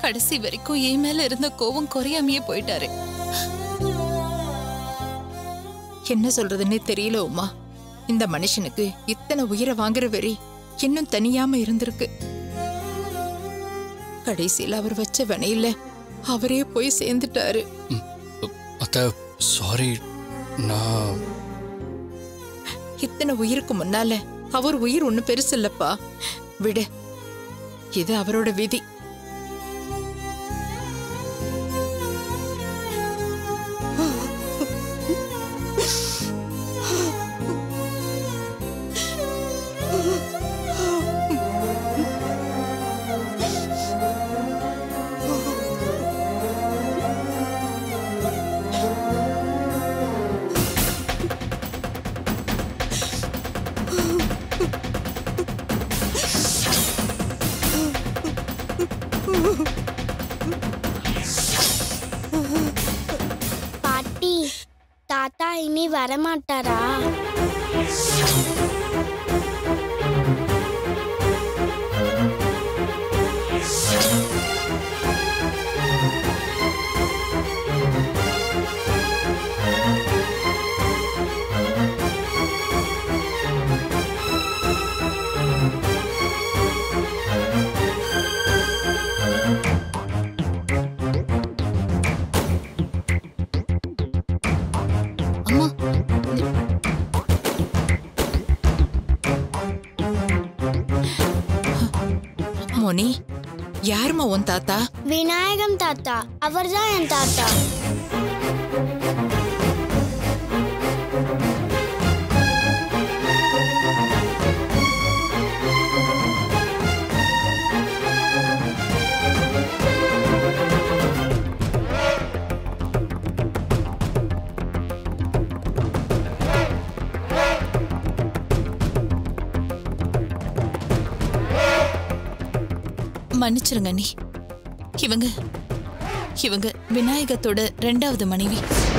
கடைசி வரைக்கும் என் மேல இருந்த கோவம் குறையாமையே போயிட்டாரு என்ன சொல்றதுன்னே தெரியல உமா இந்த மனுஷனுக்கு இத்தனை உயிரை வாங்குற வெறி இன்னும் தனியாம இருந்திருக்கு கடைசியில் அவர் வச்ச வினையில அவரே போய் சேர்ந்துட்டாரு அத்தை சாரி நான் இத்தனை உயிருக்கு முன்னால அவர் உயிர் ஒண்ணு பெருசு இல்லப்பா விடு இது அவரோட விதி பாட்டி தாத்தா இனி வரமாட்டாரா அம்மா மோனி யாரும்மா உன் தாத்தா விநாயகம் தாத்தா அவர்தான் என் தாத்தா மன்னிச்சிருங்க நீ இவங்க இவங்க விநாயகத்தோட ரெண்டாவது மனைவி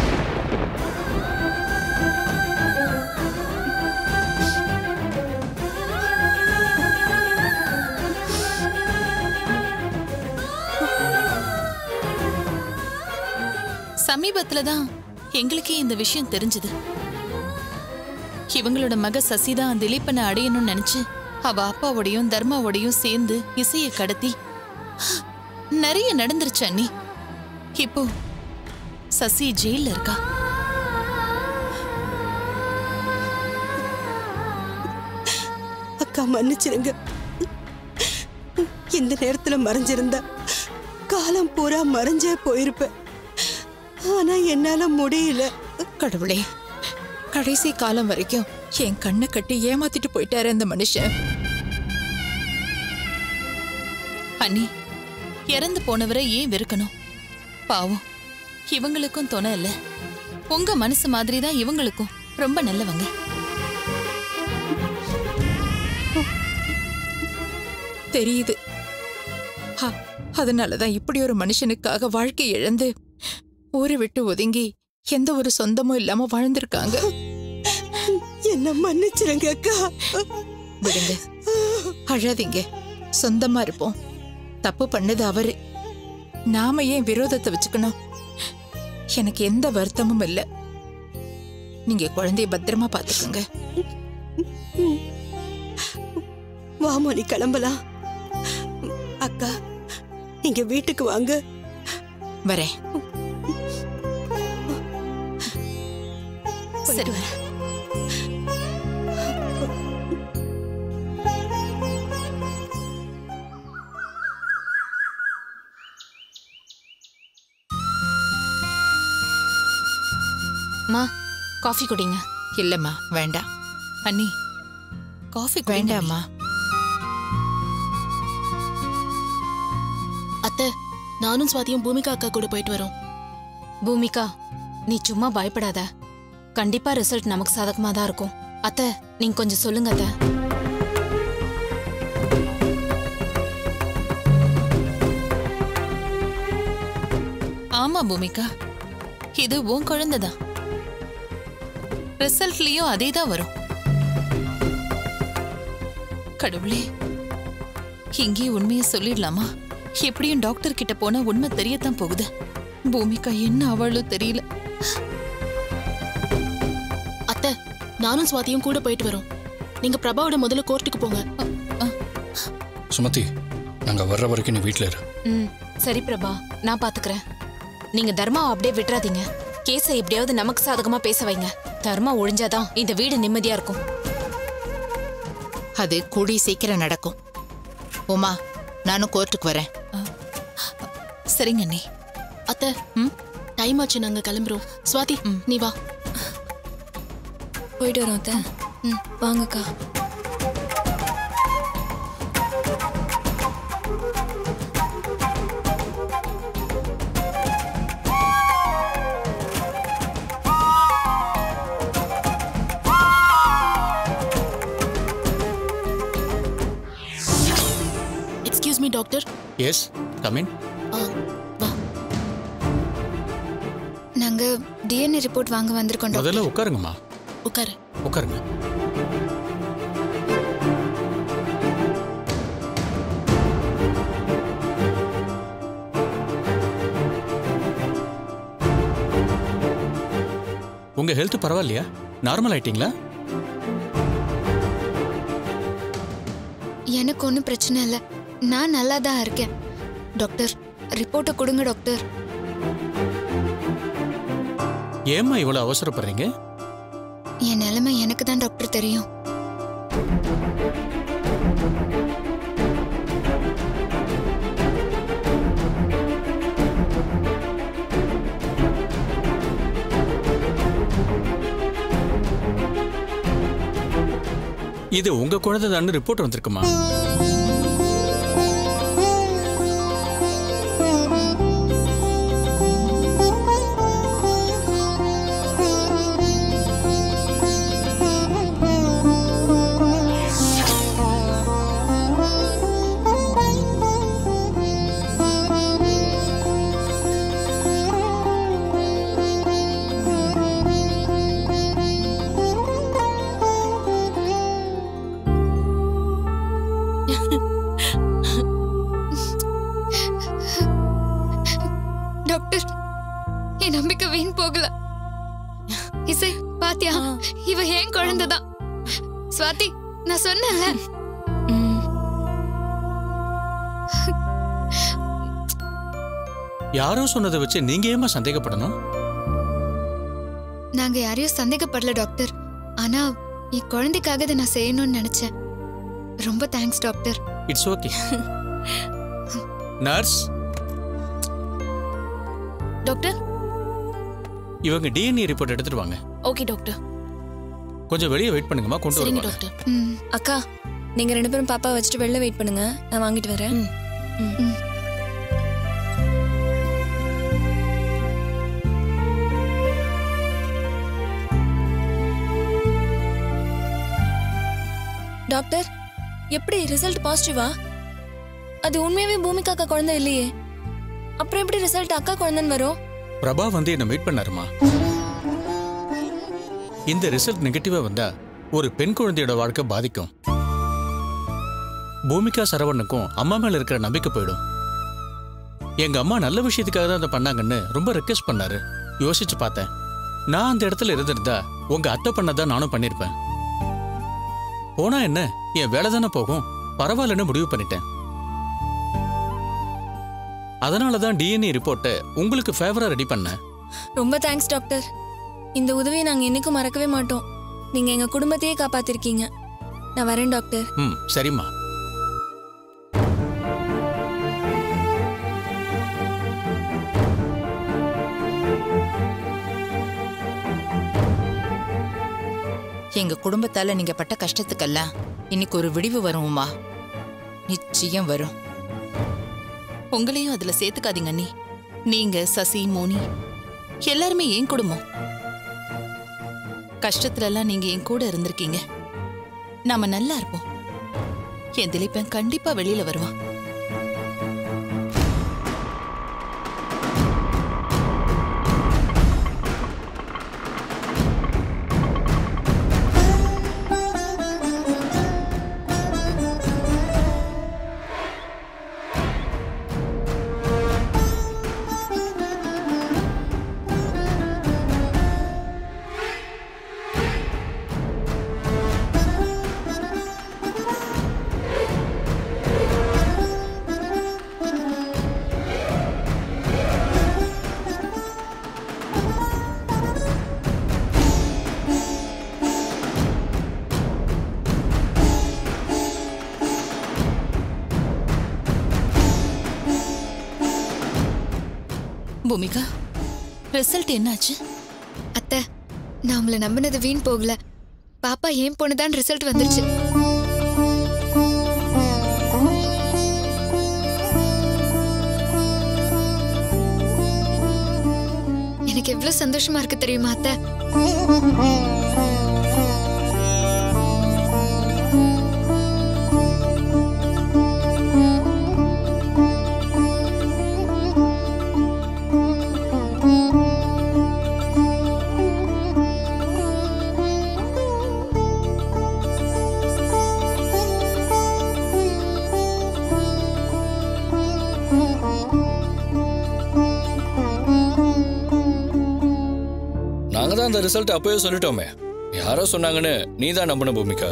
சமீபத்துல தான் எங்களுக்கே இந்த விஷயம் தெரிஞ்சது இவங்களோட மக சசிதான் திலீப்பனை அடையணும்னு நினைச்சு அவ அப்பாவோடையும் தர்மாவோடையும் சேர்ந்து இசையை கடத்தி நிறைய நடந்துருச்சு அண்ணி இப்போ சசி ஜெயில்ல இருக்கா அக்கா மன்னிச்சிருங்க இந்த நேரத்துல மறைஞ்சிருந்தா காலம் பூரா மறைஞ்சே போயிருப்பேன் ஆனா என்னால முடியல கடவுளே கடைசி காலம் வரைக்கும் என் கண்ணை கட்டி ஏமாத்திட்டு போயிட்டாரு அந்த மனுஷன் அண்ணி இறந்து போனவரை ஏன் வெறுக்கணும் பாவம் இவங்களுக்கும் துணை இல்ல உங்க மனசு மாதிரி தான் இவங்களுக்கும் ரொம்ப நல்லவங்க தெரியுது ஹ, அதனாலதான் இப்படி ஒரு மனுஷனுக்காக வாழ்க்கை இழந்து ஊரை விட்டு ஒதுங்கி எந்த ஒரு சொந்தமும் இல்லாம வாழ்ந்திருக்காங்க என்ன மன்னிச்சிருங்க அக்கா விடுங்க அழாதீங்க சொந்தமா இருப்போம் தப்பு பண்ணது அவரு நாம ஏன் விரோதத்தை வச்சுக்கணும் எனக்கு எந்த வருத்தமும் இல்ல நீங்க குழந்தைய பத்திரமா பாத்துக்கோங்க வாமா நீ கிளம்பலாம் அக்கா நீங்க வீட்டுக்கு வாங்க வரேன் சரி வரேன் மா காஃபி குடிங்க இல்லம்மா வேண்டாம் அண்ணி காஃபி வேண்டாம்மா அத்தை நானும் சுவாதியும் பூமிகா அக்கா கூட போயிட்டு வரோம் பூமிகா நீ சும்மா பயப்படாத கண்டிப்பா ரிசல்ட் நமக்கு சாதகமா தான் இருக்கும் அத்தை நீங்க கொஞ்சம் சொல்லுங்க அத்தை ஆமா பூமிகா இது உன் குழந்தைதான் ரிசல்ட்லயும் அதே தான் வரும் கடவுளே இங்கே உண்மையை சொல்லிடலாமா எப்படியும் டாக்டர் கிட்ட போனா உண்மை தெரியத்தான் போகுது பூமிகா என்ன அவளோ தெரியல அத்தை நானும் சுவாதியும் கூட போயிட்டு வரோம் நீங்க பிரபாவோட முதல்ல கோர்ட்டுக்கு போங்க சுமதி நாங்கள் வர்ற வரைக்கும் நீ வீட்டில் இரு ம் சரி பிரபா நான் பாத்துக்கிறேன் நீங்க தர்மாவை அப்படியே விட்டுறாதீங்க கேஸை எப்படியாவது நமக்கு சாதகமா பேச வைங்க தர்மா ஒழிஞ்சாதான் இந்த வீடு நிம்மதியா இருக்கும் அது கூடி சீக்கிரம் நடக்கும் உமா நானும் கோர்ட்டுக்கு வரேன் சரிங்க அண்ணி அத்தை ம் டைம் ஆச்சு நாங்க கிளம்புறோம் சுவாதி நீ வா போயிட்டு வரோம் அத்தை ம் வாங்கக்கா excuse me doctor yes come in வா நாங்க டிஎன்ஏ ரிப்போர்ட் வாங்க வந்திருக்கோம் டாக்டர் முதல்ல உட்காருங்கம்மா உட்காரு உட்காருங்க உங்க ஹெல்த் பரவாயில்லையா நார்மல் ஆயிட்டீங்களா எனக்கு ஒன்றும் பிரச்சனை இல்லை நான் நல்லா தான் இருக்கேன் டாக்டர் ரிப்போர்ட்டை கொடுங்க டாக்டர் ஏம்மா இவ்வளவு அவசரப்படுறீங்க என் நிலைமை எனக்கு தான் டாக்டர் தெரியும் இது உங்க குழந்தை தான் ரிப்போர்ட் வந்திருக்குமா டாக்டர் என் நம்பிக்கை வீண் போகல இசை பாத்தியா இவ ஏன் குழந்தை தான் ஸ்வாதி நான் சொன்னேன்ல யாரோ சொன்னதை வச்சு நீங்க ஏமா சந்தேகப்படணும் நாங்க யாரையும் சந்தேகப்படல டாக்டர் ஆனா என் குழந்தைக்காக இதை நான் செய்யணும்னு நினைச்சேன் ரொம்ப thanks doctor it's okay nurse doctor இவங்க டிஎன்ஏ ரிப்போர்ட் எடுத்துட்டு வாங்க ஓகே டாக்டர் கொஞ்சம் வெளியே வெயிட் பண்ணுங்கம்மா கொண்டு சரிங்க வருவாங்க டாக்டர் ம் அக்கா நீங்க ரெண்டு பேரும் பாப்பா வச்சுட்டு வெளில வெயிட் பண்ணுங்க நான் வாங்கிட்டு வரேன் ம் டாக்டர் எப்படி ரிசல்ட் பாசிட்டிவா அது உண்மையாவே பூமிகா அக்கா குழந்தை இல்லையே அப்புறம் எப்படி ரிசல்ட் அக்கா குழந்தைன்னு வரும் பிரபா வந்து என்ன மீட் பண்ணாருமா இந்த ரிசல்ட் நெகட்டிவா வந்தா ஒரு பெண் குழந்தையோட வாழ்க்கை பாதிக்கும் பூமிகா சரவணனுக்கும் அம்மா மேல இருக்கிற நம்பிக்கை போயிடும் எங்க அம்மா நல்ல விஷயத்துக்காக தான் அதை பண்ணாங்கன்னு ரொம்ப ரெக்வெஸ்ட் பண்ணாரு யோசிச்சு பார்த்தேன் நான் அந்த இடத்துல இருந்திருந்தா உங்க அத்தை பண்ணதான் நானும் பண்ணிருப்பேன் போனா என்ன என் வேலை தானே போகும் பரவாயில்லன்னு முடிவு பண்ணிட்டேன் அதனால தான் டிஎன்ஏ ரிப்போர்ட்டை உங்களுக்கு ஃபேவரா ரெடி பண்ணேன் ரொம்ப தேங்க்ஸ் டாக்டர் இந்த உதவியை நாங்க என்னைக்கும் மறக்கவே மாட்டோம் நீங்க எங்க குடும்பத்தையே காப்பாத்திருக்கீங்க நான் வரேன் டாக்டர் ம் சரிம்மா எங்க குடும்பத்தால நீங்க பட்ட கஷ்டத்துக்கெல்லாம் இன்னைக்கு ஒரு விடிவு வரும் உமா நிச்சயம் வரும் உங்களையும் அதுல சேர்த்துக்காதீங்க அண்ணி நீங்க சசி மோனி எல்லாருமே என் குடும்பம் கஷ்டத்துல எல்லாம் நீங்க என் கூட இருந்திருக்கீங்க நாம நல்லா இருப்போம் என் திலீப்பன் கண்டிப்பா வெளியில வருவான் பூமிகா ரிசல்ட் என்னாச்சு அத்தை நான் உங்களை நம்பினது வீண் போகல பாப்பா ஏன் பொண்ணுதான் ரிசல்ட் வந்துருச்சு எனக்கு எவ்வளவு சந்தோஷமா இருக்கு தெரியுமா அத்தை நாங்க தான் அந்த ரிசல்ட் அப்பவே சொல்லிட்டோமே யாரோ சொன்னாங்கன்னு நீ தான் நம்பின பூமிகா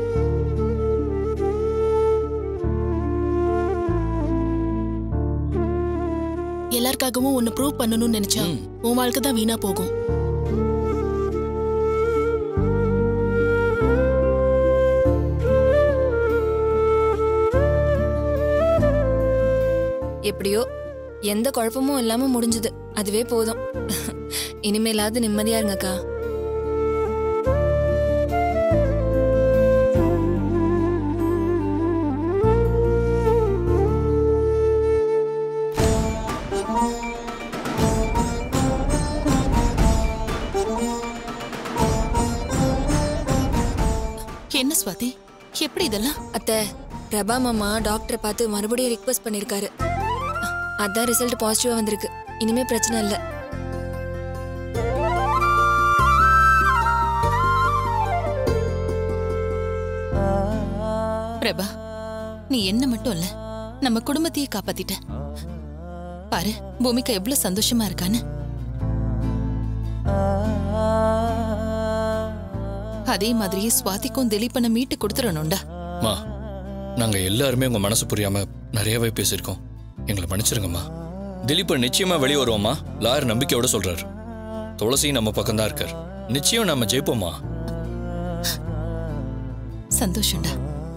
எல்லாருக்காகவும் ஒன்னு ப்ரூவ் பண்ணணும்னு நினைச்சா உன் வாழ்க்கை தான் வீணா போகும் எப்படியோ எந்த குழப்பமும் இல்லாம முடிஞ்சது அதுவே போதும் இனிமேலாவது நிம்மதியா இருங்கக்கா என்ன சுவாதி எப்படி இதெல்லாம் அத்தை பிரபா மாமா டாக்டரை பார்த்து மறுபடியும் ரிக்வெஸ்ட் பண்ணிருக்காரு அதான் ரிசல்ட் பாசிட்டிவா வந்திருக்கு இனிமே பிரச்சனை இல்ல பிரபா நீ என்ன மட்டும் இல்ல நம்ம குடும்பத்தையே காப்பாத்திட்ட பாரு பூமிகா எவ்வளவு சந்தோஷமா இருக்கான்னு அதே மாதிரியே சுவாதிக்கும் திலீப்பனை மீட்டு கொடுத்துடணும்டா மா நாங்க எல்லாருமே உங்க மனசு புரியாம நிறையவே பேசியிருக்கோம் எங்களை மன்னிச்சிருங்கம்மா திலீப்பன் நிச்சயமா வெளியே வருவோம்மா லாயர் நம்பிக்கையோட சொல்றாரு துளசி நம்ம பக்கம் தான் இருக்கார் நிச்சயம் நம்ம ஜெயிப்போம்மா சந்தோஷம்டா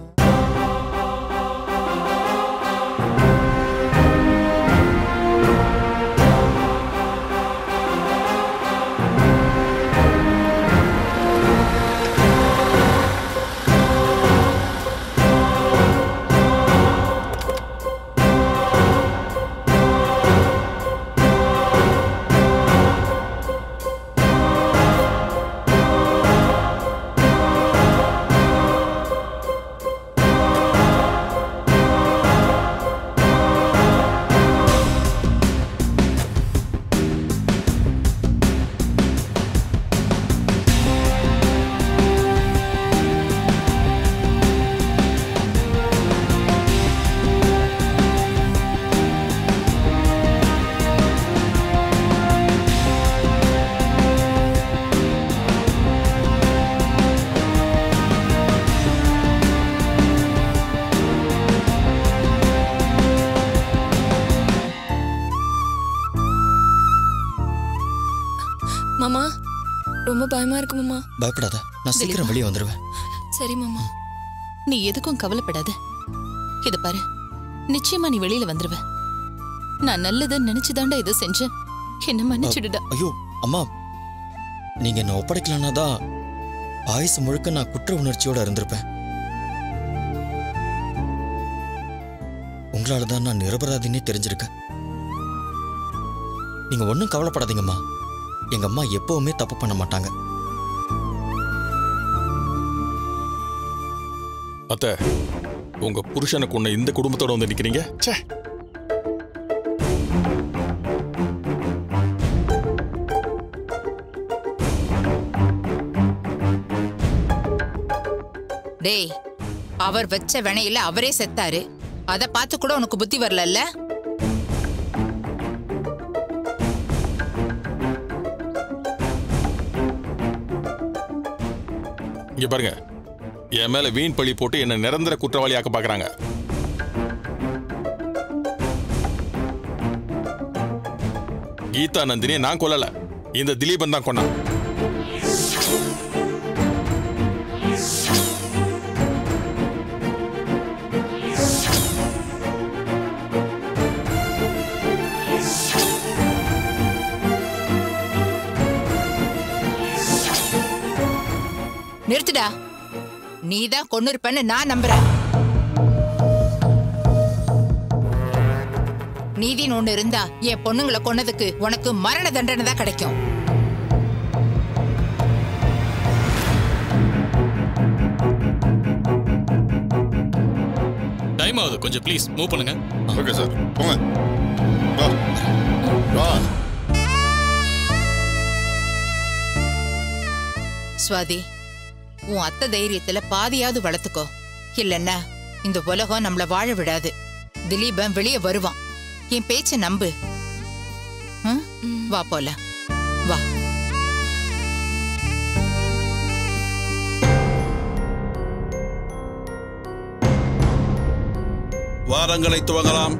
மாமா ரொம்ப பயமா இருக்கு மாமா பயப்படாத நான் சீக்கிரம் வெளியே வந்துடுவேன் சரி மாமா நீ எதுக்கும் கவலைப்படாத இத பாரு நிச்சயமா நீ வெளியில வந்துருவ நான் நல்லதுன்னு நினைச்சுதாண்டா இதை செஞ்சேன் என்ன மன்னிச்சிடுடா ஐயோ அம்மா நீங்க என்ன ஒப்படைக்கலன்னா தான் ஆயுசு முழுக்க நான் குற்ற உணர்ச்சியோட இருந்திருப்பேன் உங்களால தான் நான் நிரபராதினே தெரிஞ்சிருக்கேன் நீங்க ஒன்றும் கவலைப்படாதீங்கம்மா எங்க அம்மா எப்பவுமே தப்பு பண்ண மாட்டாங்க அத்தை உங்க புருஷனை கொண்ட இந்த குடும்பத்தோட வந்து நிக்கிறீங்க ச்சே டேய் அவர் வச்ச வினையில அவரே செத்தாரு அத பார்த்து கூட உனக்கு புத்தி வரலல்ல இங்க பாருங்க என் மேல வீண் பழி போட்டு என்ன நிரந்தர குற்றவாளியாக்க பாக்குறாங்க கீதா நந்தினியை நான் கொல்லல இந்த திலீபன் தான் கொன்னான் நிறுத்துடா நீ தான் கொண்டு இருப்பேன்னு நான் நம்புறேன் நீதின்னு ஒண்ணு இருந்தா என் பொண்ணுங்களை கொன்னதுக்கு உனக்கு மரண தண்டனை தான் கிடைக்கும் டைம் ஆகுது கொஞ்சம் ப்ளீஸ் மூவ் பண்ணுங்க ஓகே சார் போங்க வா வா சுவாதி உன் அத்தை தைரியத்துல பாதியாவது வளர்த்துக்கோ இல்லன்னா இந்த உலகம் நம்மள வாழ விடாது திலீபன் வெளியே வருவான் என் பேச்ச நம்பு ம்? வா போலாம் வா வாரங்களை துவங்கலாம்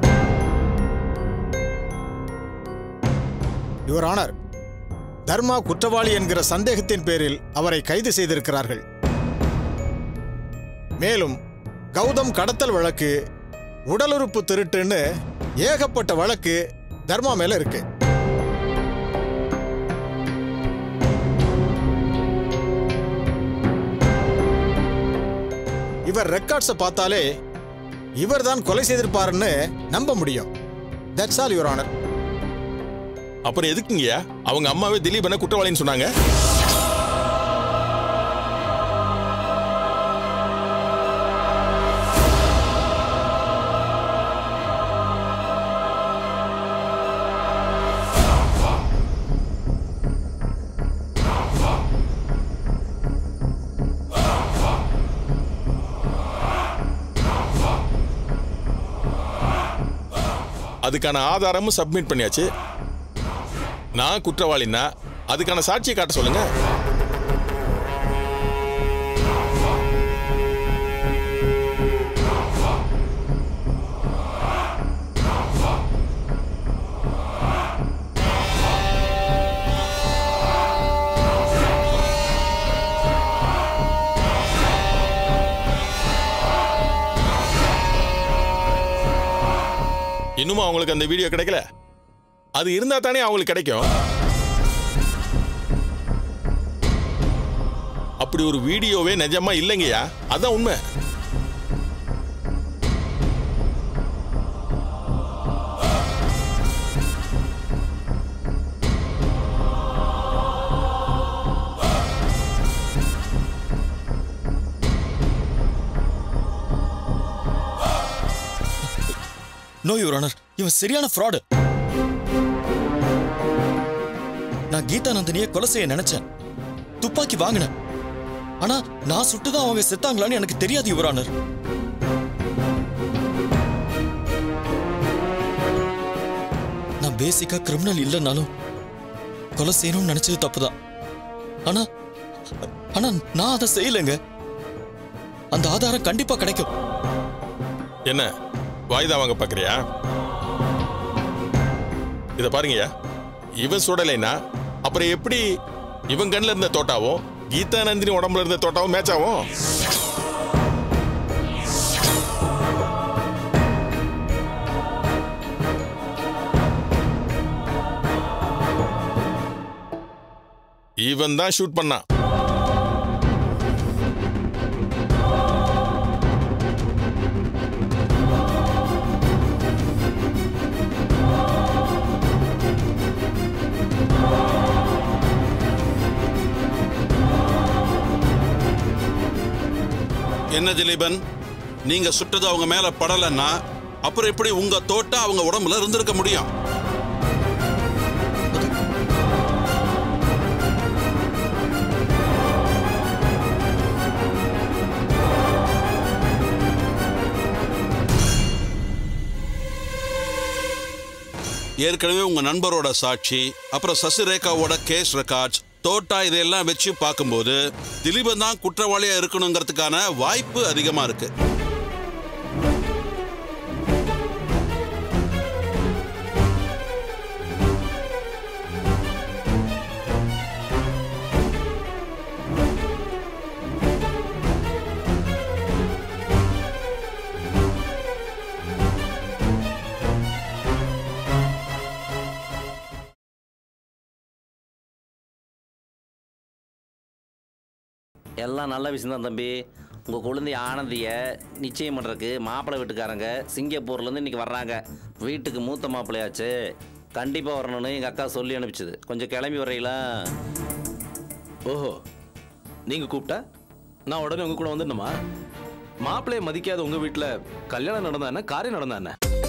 யுவர் ஆனர் தர்மா குற்றவாளி என்கிற சந்தேகத்தின் பேரில் அவரை கைது செய்திருக்கிறார்கள் மேலும் கௌதம் கடத்தல் வழக்கு உடலுறுப்பு திருட்டுன்னு ஏகப்பட்ட வழக்கு தர்மா மேல இருக்கு இவர் ரெக்கார்ட்ஸை பார்த்தாலே இவர்தான் கொலை செய்திருப்பாருன்னு நம்ப முடியும் தட்ஸ் ஆல் யுவர் ஆனர் அப்புறம் எதுக்குங்கய்யா அவங்க அம்மாவே திலீபனை குற்றவாளின்னு சொன்னாங்க அதுக்கான ஆதாரமும் சப்மிட் பண்ணியாச்சு நான் குற்றவாளின்னா அதுக்கான சாட்சியை காட்ட சொல்லுங்க இன்னும் அவங்களுக்கு அந்த வீடியோ கிடைக்கல அது இருந்தா தானே அவங்களுக்கு கிடைக்கும் அப்படி ஒரு வீடியோவே நிஜமா இல்லைங்கய்யா அதான் உண்மை நோ யுவர் ஆனர் இவன் சரியான ஃப்ராடு நான் கீதா நந்தினியை கொலை செய்ய நினைச்சேன் துப்பாக்கி வாங்கினேன் ஆனா நான் சுட்டுதான் அவங்க செத்தாங்களான்னு எனக்கு தெரியாது யுவர் ஆனர் நான் பேசிக்கா கிரிமினல் இல்லைனாலும் கொலை செய்யணும்னு நினைச்சது தப்புதான் ஆனா ஆனா நான் அதை செய்யலைங்க அந்த ஆதாரம் கண்டிப்பா கிடைக்கும் என்ன வாய்தா வாங்க பாக்குறியா இத பாருங்கய்யா இவன் சுடலைன்னா அப்புறம் எப்படி இவன் கண்ணில் இருந்த தோட்டாவும் கீதா நந்தினி உடம்புல இருந்த தோட்டாவும் மேட்ச் ஆகும் இவன் தான் ஷூட் பண்ணான் என்ன திலீபன் நீங்க சுட்டது அவங்க மேல படலன்னா அப்புறம் எப்படி உங்க தோட்ட அவங்க உடம்புல இருந்திருக்க முடியும் ஏற்கனவே உங்க நண்பரோட சாட்சி அப்புறம் சசிரேகாவோட கேஸ் ரெக்கார்ட்ஸ் தோட்டா இதையெல்லாம் வச்சு பார்க்கும்போது திலீபன் தான் குற்றவாளியா இருக்கணுங்கிறதுக்கான வாய்ப்பு அதிகமா இருக்கு எல்லாம் நல்ல விஷயம் தான் தம்பி உங்கள் குழந்தை ஆனந்தியை நிச்சயம் பண்ணுறதுக்கு மாப்பிள்ளை வீட்டுக்காரங்க சிங்கப்பூர்லேருந்து இன்றைக்கி வர்றாங்க வீட்டுக்கு மூத்த மாப்பிள்ளையாச்சு கண்டிப்பாக வரணும்னு எங்கள் அக்கா சொல்லி அனுப்பிச்சது கொஞ்சம் கிளம்பி வர்றீங்களா ஓஹோ நீங்க கூப்பிட்டா நான் உடனே உங்க கூட வந்துடணுமா மாப்பிள்ளைய மதிக்காத உங்க வீட்டுல கல்யாணம் நடந்தா என்ன காரியம் நடந்தா என்ன